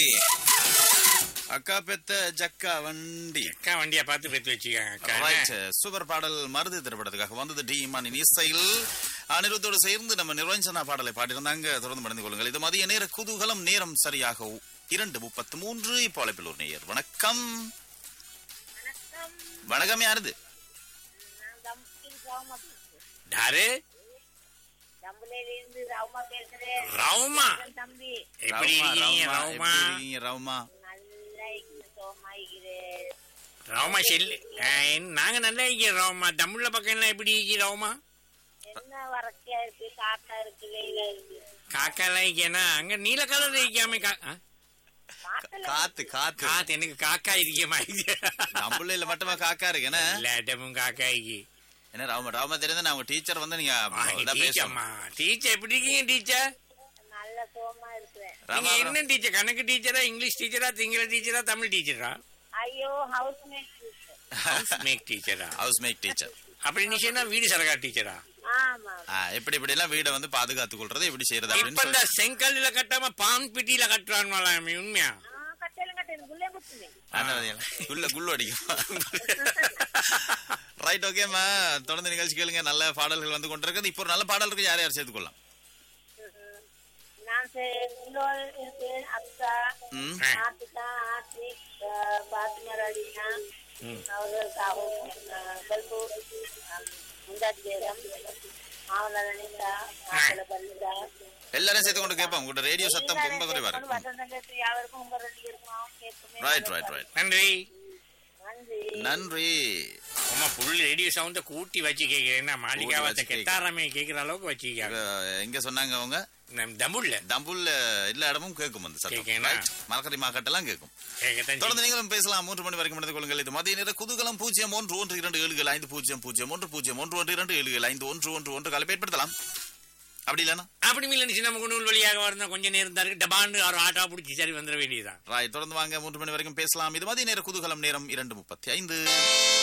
வண்டி அக்கா பெத்த ஜக்கா வண்டி அக்கா வண்டியை பார்த்து பெற்று வச்சுக்காங்க அக்கா ரைட் சூப்பர் பாடல் மருது திரைப்படத்துக்காக வந்தது டி இமானின் இசையில் அனிருத்தோடு சேர்ந்து நம்ம நிர்வஞ்சனா பாடலை பாடியிருந்தாங்க தொடர்ந்து மறந்து கொள்ளுங்கள் இது மதிய நேர குதூகலம் நேரம் சரியாக இரண்டு முப்பத்து மூன்று இப்போ அழைப்பில் ஒரு நேயர் வணக்கம் வணக்கம் வணக்கம் யாருது நான் தம்பி ராமா பேசுறேன் யாரு தம்புலேருந்து ராமா பேசுறேன் ரவுமா என் தம்பி எப்படி இருக்கீங்க ரவுமா, ரவுமா எப்படி இருக்கீங்க ரவுமா நல்லா இருக்கு சோமாயிக்கிறேன் ரவுமா செல்லு ஆ, என்ன- நாங்க நல்லா இருக்கோம் ரவுமா தமிழ்ல பக்கம் எல்லாம் எப்படி இருக்கு ரவுமா என்ன வறட்சியா இருக்கு காக்கா இருக்கு வெயிலா இருக்கு காக்கா எல்லாம் இருக்கேனா அங்க நீல கலர் இருக்காம கா- ஆ? காத்துல காத்து காத்து காத்து எனக்கு காக்கா இருக்கமா நம்மள மட்டுமா காக்கா இருக்கு என்ன எல்லாட்டமும் காக்கா இருக்கு என்ன ராம ராம தெரிஞ்ச நான் உங்க டீச்சர் வந்து நீங்க இதா பேசணும் டீச்சர்மா டீச்சர் எப்படி இருக்கீங்க டீச்சர் நல்ல சோமா இருக்கிறேன் நீங்க ராமா என்ன டீச்சர் கணக்கு டீச்சரா இங்கிலீஷ் டீச்சரா சிங்கள டீச்சரா தமிழ் டீச்சரா ஐயோ ஹவுஸ் மேட் ஹவுஸ் மேக் டீச்சரா ஹவுஸ் மேக் டீச்சர் அப்படி நீ சொன்னா வீடு சரகா டீச்சரா ஆமா எப்படி இப்படி எல்லாம் வீடை வந்து பாதுகாத்துக் கொள்றது எப்படி செய்யறது இப்ப அப்படின்னு இந்த சொல்லி- செங்கல்ல கட்டாம பான் பிட்டியில கட்டுறான் உண்மையா ஆ கட்டலும் கட்டலும் குள்ளே குத்துமே அதான் பாத்தீங்களா? குள்ள குள்ள அடிக்கும் ரைட் ஓகேம்மா தொடர்ந்து நிகழ்ச்சி கேளுங்க நல்ல பாடல்கள் வந்து கொண்டிருக்கிறது இப்போ ஒரு நல்ல பாடல் இருக்கு யார் யார் சேர்த்துக்கொள்ளலாம் நான் இன்னொரு இருக்கு அக்கா ம் ஆத்திகா ஆத்திக் பாத்மா ரடினா ம். அவர்களுக்காகவும் கல்பு முந்தாஜ் பேகம் மாவன லலிதா மாவன பல்லிதா எல்லாரும் சேர்த்து கொண்டு கேட்போம் உங்களோட ரேடியோ சத்தம் ரொம்ப குறைவா இருக்கு வசந்தங்களுக்கு யாருக்கும் உங்க ரெண்டு இருக்கும் கேட்குமே ரைட் ரைட் ரைட் நன்றி நன்றி நன்றி அம்மா புல் ரேடியோ சவுண்ட கூட்டி வச்சு கேக்குறேன்னா மாளிகாவத்தை வச்சு கேக்குறேன். கெட்டாரமே கேக்குற அளவுக்கு வச்சுக்காங்க இங்க- எங்க சொன்னாங்க அவங்க தம்புள்ள தம்புல்ல எல்லா இடமும் கேட்கும் அந்த சத்தம் கேக்குனா? Right. மரக்கறி மாக்கட்டெல்லாம் கேட்கும் கேட்கத்தான் தொடர்ந்து நீங்களும் பேசலாம் மூன்று மணி வரைக்கும் நடந்து கொள்ளுங்கள் இது மதிய நேர குதூகலம் பூஜ்ஜியம் ஒன்று ஒன்று இரண்டு ஏழுகள் ஐந்து பூஜ்ஜியம் பூஜ்ஜியம் ஒன்று பூஜ்ஜியம் ஒன்று ஒன்று இரண்டு ஏழுகள் ஐந்து ஒன்று ஒன்று ஒன்று கலப்பை ஏற்படுத்தலாம் அப்படி இல்லைன்னா அப்படி இல்லைன்னு நமக்கு நூல் வழியாக வரணும் கொஞ்சம் நேரம் தான் இருக்கு டபான்னு ஒரு ஆட்டோ பிடிச்சி சரி வந்துட வேண்டியதுதான் ராய் தொடர்ந்து வாங்க மூன்று மணி வரைக்கும் பேசலாம் இது மதிய நேர குதூகலம் நேரம் இரண்டு முப்பத்தி ஐந்து